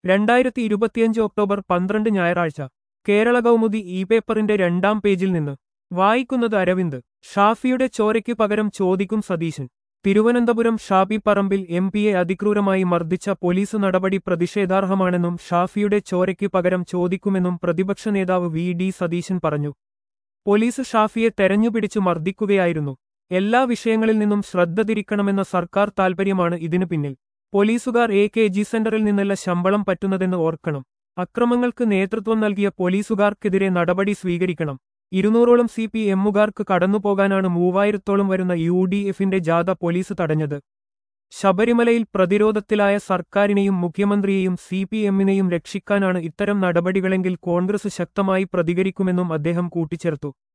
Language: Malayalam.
രണ്ടായിരത്തി ഇരുപത്തിയഞ്ച് ഒക്ടോബർ പന്ത്രണ്ട് ഞായറാഴ്ച കേരള കൗമുദി ഇ പേപ്പറിന്റെ രണ്ടാം പേജിൽ നിന്ന് വായിക്കുന്നത് അരവിന്ദ് ഷാഫിയുടെ ചോരയ്ക്ക് പകരം ചോദിക്കും സതീശൻ തിരുവനന്തപുരം ഷാബി പറമ്പിൽ എം പിയെ അതിക്രൂരമായി മർദ്ദിച്ച പോലീസ് നടപടി പ്രതിഷേധാർഹമാണെന്നും ഷാഫിയുടെ ചോരയ്ക്ക് പകരം ചോദിക്കുമെന്നും പ്രതിപക്ഷ നേതാവ് വി ഡി സതീശൻ പറഞ്ഞു പോലീസ് ഷാഫിയെ തെരഞ്ഞുപിടിച്ചു മർദ്ദിക്കുകയായിരുന്നു എല്ലാ വിഷയങ്ങളിൽ നിന്നും ശ്രദ്ധ തിരിക്കണമെന്ന സർക്കാർ താൽപര്യമാണ് ഇതിനു പിന്നിൽ പോലീസുകാർ എ കെ ജി സെന്ററിൽ നിന്നല്ല ശമ്പളം പറ്റുന്നതെന്ന് ഓർക്കണം അക്രമങ്ങൾക്ക് നേതൃത്വം നൽകിയ പോലീസുകാർക്കെതിരെ നടപടി സ്വീകരിക്കണം ഇരുന്നൂറോളം സി പി എമ്മുകാർക്ക് കടന്നുപോകാനാണ് മൂവായിരത്തോളം വരുന്ന യു ഡി എഫിന്റെ ജാഥ പോലീസ് തടഞ്ഞത് ശബരിമലയിൽ പ്രതിരോധത്തിലായ സർക്കാരിനെയും മുഖ്യമന്ത്രിയെയും സി പി എമ്മിനെയും രക്ഷിക്കാനാണ് ഇത്തരം നടപടികളെങ്കിൽ കോൺഗ്രസ് ശക്തമായി പ്രതികരിക്കുമെന്നും അദ്ദേഹം കൂട്ടിച്ചേർത്തു